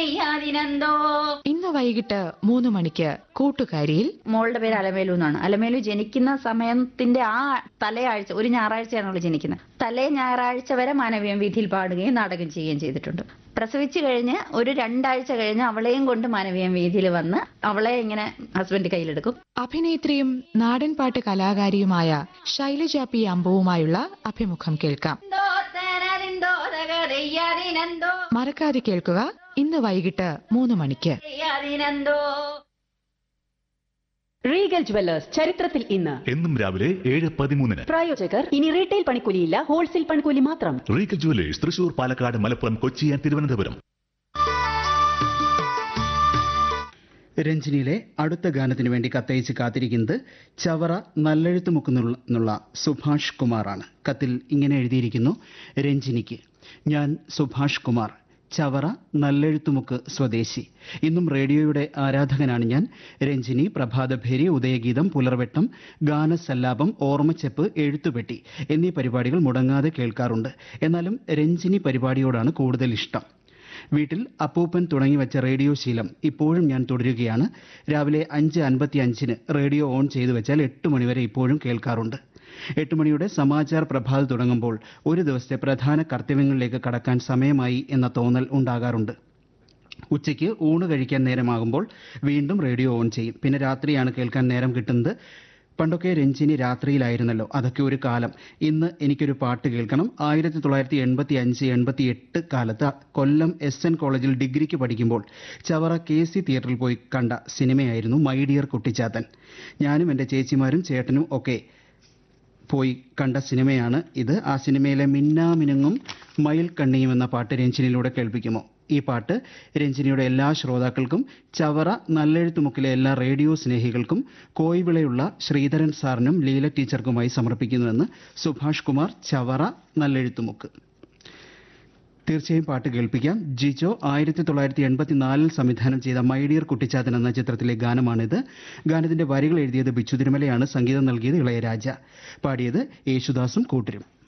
യാതിനെന്തോ ഇന്ന് വൈകിട്ട് മൂന്ന് മണിക്ക് കൂട്ടുകാരിയിൽ മോളുടെ പേര് അലമേലു എന്നാണ് അലമേലു ജനിക്കുന്ന സമയത്തിന്റെ ആ തലയാഴ്ച ഒരു ഞായറാഴ്ചയാണ് അവൾ ജനിക്കുന്നത് തലേ ഞായറാഴ്ച വരെ മാനവീയം വീഥിയിൽ പാടുകയും നാടകം ചെയ്യുകയും ചെയ്തിട്ടുണ്ട് പ്രസവിച്ചു കഴിഞ്ഞ് ഒരു രണ്ടാഴ്ച കഴിഞ്ഞ് അവളെയും കൊണ്ട് മാനവീയം വീഥിയിൽ വന്ന് അവളെ ഇങ്ങനെ ഹസ്ബൻഡ് കയ്യിലെടുക്കും അഭിനേത്രിയും നാടൻപാട്ട് കലാകാരിയുമായ ശൈലജ പി അമ്പുവുമായുള്ള അഭിമുഖം കേൾക്കാം മറക്കാതെ കേൾക്കുക ഇന്ന് വൈകിട്ട് മൂന്ന് മണിക്ക് റീഗൽ ജുവല്ലേഴ്സ് ചരിത്രത്തിൽ ഇന്ന് എന്നും രാവിലെ ഏഴ് പതിമൂന്നിന് പ്രായോജകർ ഇനി റീറ്റെയിൽ പണിക്കൂലിയില്ല ഹോൾസെയിൽ പണിക്കൂലി മാത്രം Regal jewellers Thrissur Palakkad Malappuram Kochi and Thiruvananthapuram രഞ്ജിനിയിലെ അടുത്ത ഗാനത്തിന് വേണ്ടി കത്തയച്ച് കാത്തിരിക്കുന്നത് ചവറ നല്ലെഴുത്തുമുക്കുന്നുള്ള സുഭാഷ് കുമാറാണ് കത്തിൽ ഇങ്ങനെ എഴുതിയിരിക്കുന്നു രഞ്ജിനിക്ക് ഞാൻ സുഭാഷ് കുമാർ ചവറ നല്ലെഴുത്തുമുക്ക് സ്വദേശി ഇന്നും റേഡിയോയുടെ ആരാധകനാണ് ഞാൻ രഞ്ജിനി പ്രഭാതഭേരി ഉദയഗീതം പുലർവെട്ടം ഗാനസല്ലാപം ഓർമ്മച്ചെപ്പ് എഴുത്തുപെട്ടി എന്നീ പരിപാടികൾ മുടങ്ങാതെ കേൾക്കാറുണ്ട് എന്നാലും രഞ്ജിനി പരിപാടിയോടാണ് കൂടുതൽ ഇഷ്ടം വീട്ടിൽ അപ്പൂപ്പൻ തുടങ്ങി വെച്ച റേഡിയോ ശീലം ഇപ്പോഴും ഞാൻ തുടരുകയാണ് രാവിലെ അഞ്ച് അൻപത്തി അഞ്ചിന് റേഡിയോ ഓൺ ചെയ്തു വെച്ചാൽ എട്ട് മണിവരെ ഇപ്പോഴും കേൾക്കാറുണ്ട് എട്ട് മണിയുടെ സമാചാർ പ്രഭാത് തുടങ്ങുമ്പോൾ ഒരു ദിവസത്തെ പ്രധാന കർത്തവ്യങ്ങളിലേക്ക് കടക്കാൻ സമയമായി എന്ന തോന്നൽ ഉണ്ടാകാറുണ്ട് ഉച്ചയ്ക്ക് ഊണ് കഴിക്കാൻ നേരമാകുമ്പോൾ വീണ്ടും റേഡിയോ ഓൺ ചെയ്യും പിന്നെ രാത്രിയാണ് കേൾക്കാൻ നേരം കിട്ടുന്നത് പണ്ടൊക്കെ രഞ്ജിനി രാത്രിയിലായിരുന്നല്ലോ അതൊക്കെ ഒരു കാലം ഇന്ന് എനിക്കൊരു പാട്ട് കേൾക്കണം ആയിരത്തി തൊള്ളായിരത്തി എൺപത്തി അഞ്ച് എൺപത്തി എട്ട് കാലത്ത് കൊല്ലം എസ് എൻ കോളേജിൽ ഡിഗ്രിക്ക് പഠിക്കുമ്പോൾ ചവറ കെ സി തിയേറ്ററിൽ പോയി കണ്ട സിനിമയായിരുന്നു മൈ ഡിയർ കുട്ടിച്ചാത്തൻ ഞാനും എൻ്റെ ചേച്ചിമാരും ചേട്ടനും ഒക്കെ പോയി കണ്ട സിനിമയാണ് ഇത് ആ സിനിമയിലെ മിന്നാമിനുങ്ങും മയിൽ കണ്ണിയും എന്ന പാട്ട് രഞ്ജിനിയിലൂടെ കേൾപ്പിക്കുമോ ഈ പാട്ട് രഞ്ജിനിയുടെ എല്ലാ ശ്രോതാക്കൾക്കും ചവറ നല്ലെഴുത്തുമുക്കിലെ എല്ലാ റേഡിയോ സ്നേഹികൾക്കും കോയിവിളയുള്ള ശ്രീധരൻ സാറിനും ലീല ടീച്ചർക്കുമായി സമർപ്പിക്കുന്നുവെന്ന് സുഭാഷ് കുമാർ ചവറ നല്ലെഴുത്തുമുക്ക് തീർച്ചയായും പാട്ട് കേൾപ്പിക്കാം ജിജോ ആയിരത്തി തൊള്ളായിരത്തി എൺപത്തിനാലിൽ സംവിധാനം ചെയ്ത മൈഡിയർ കുട്ടിച്ചാത്തൻ എന്ന ചിത്രത്തിലെ ഗാനമാണിത് ഗാനത്തിന്റെ വരികൾ എഴുതിയത് ബിച്ചു തിരുമലയാണ് സംഗീതം നൽകിയത് ഇളയരാജ പാടിയത് യേശുദാസും കൂട്ടരും